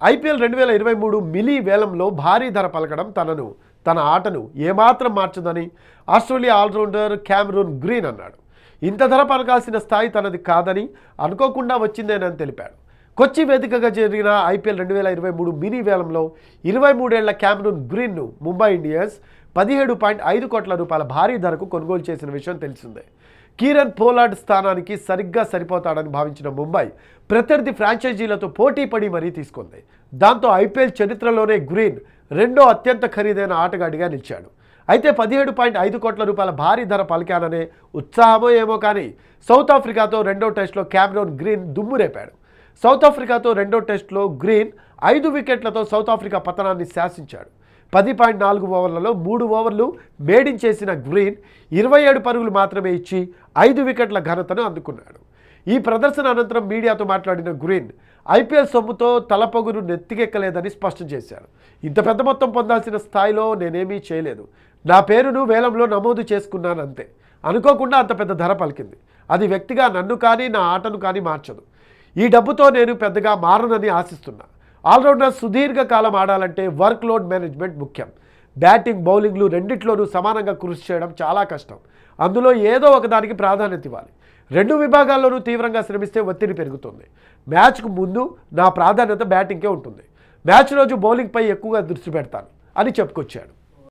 IPL రెండు వేల ఇరవై మూడు మిలీ వేలంలో భారీ ధర పలకడం తనను తన ఆటను ఏమాత్రం మార్చదని ఆస్ట్రేలియా ఆల్రౌండర్ క్యామరూన్ గ్రీన్ అన్నాడు ఇంత ధర పలకాల్సిన స్థాయి తనది కాదని అనుకోకుండా వచ్చిందేనని తెలిపాడు కొచ్చి వేదికగా జరిగిన ఐపీఎల్ రెండు వేల ఇరవై మూడు మినీ వేలంలో ఇరవై మూడేళ్ల క్యామరూన్ గ్రీన్ను ముంబై ఇండియన్స్ పదిహేడు పాయింట్ ఐదు కోట్ల రూపాయల భారీ ధరకు కొనుగోలు చేసిన విషయం తెలిసిందే కీరన్ పోలార్డ్ స్థానానికి సరిగ్గా సరిపోతాడని భావించిన ముంబై ప్రత్యర్థి ఫ్రాంచైజీలతో పోటీ పడి మరీ తీసుకుంది దాంతో ఐపీఎల్ చరిత్రలోనే గ్రీన్ రెండో అత్యంత ఖరీదైన ఆటగాడిగా నిలిచాడు అయితే పదిహేడు పాయింట్ ఐదు కోట్ల రూపాయల భారీ ధర పలికాననే ఉత్సాహమో ఏమో కానీ సౌత్ ఆఫ్రికాతో రెండో టెస్ట్లో క్యామరోన్ గ్రీన్ దుమ్ము రేపాడు సౌత్ ఆఫ్రికాతో రెండో టెస్ట్లో గ్రీన్ ఐదు వికెట్లతో సౌత్ ఆఫ్రికా పతనాన్ని శాసించాడు పది పాయింట్ నాలుగు ఓవర్లలో మూడు ఓవర్లు మేడింగ్ చేసిన గ్రీన్ ఇరవై ఏడు పరుగులు మాత్రమే ఇచ్చి ఐదు వికెట్ల ఘనతను అందుకున్నాడు ఈ ప్రదర్శన అనంతరం మీడియాతో మాట్లాడిన గ్రీన్ ఐపీఎల్ సొమ్ముతో తలపొగురు నెత్తికెక్కలేదని స్పష్టం చేశారు ఇంత పెద్ద మొత్తం పొందాల్సిన స్థాయిలో నేనేమీ చేయలేదు నా పేరును వేలంలో నమోదు చేసుకున్నాను అంతే అనుకోకుండా అంత పెద్ద ధర పలికింది అది వ్యక్తిగా నన్ను కానీ నా ఆటను కానీ మార్చదు ఈ డబ్బుతో నేను పెద్దగా మారనని ఆశిస్తున్నా ఆల్రౌండర్ సుదీర్ఘకాలం ఆడాలంటే వర్క్ లోడ్ మేనేజ్మెంట్ ముఖ్యం బ్యాటింగ్ బౌలింగ్లు రెండిట్లోనూ సమానంగా కృషి చేయడం చాలా కష్టం అందులో ఏదో ఒకదానికి ప్రాధాన్యత ఇవ్వాలి రెండు విభాగాల్లోనూ తీవ్రంగా శ్రమిస్తే ఒత్తిడి పెరుగుతుంది మ్యాచ్కు ముందు నా ప్రాధాన్యత బ్యాటింగ్కే ఉంటుంది మ్యాచ్ రోజు బౌలింగ్పై ఎక్కువగా దృష్టి పెడతాను అని చెప్పుకొచ్చాడు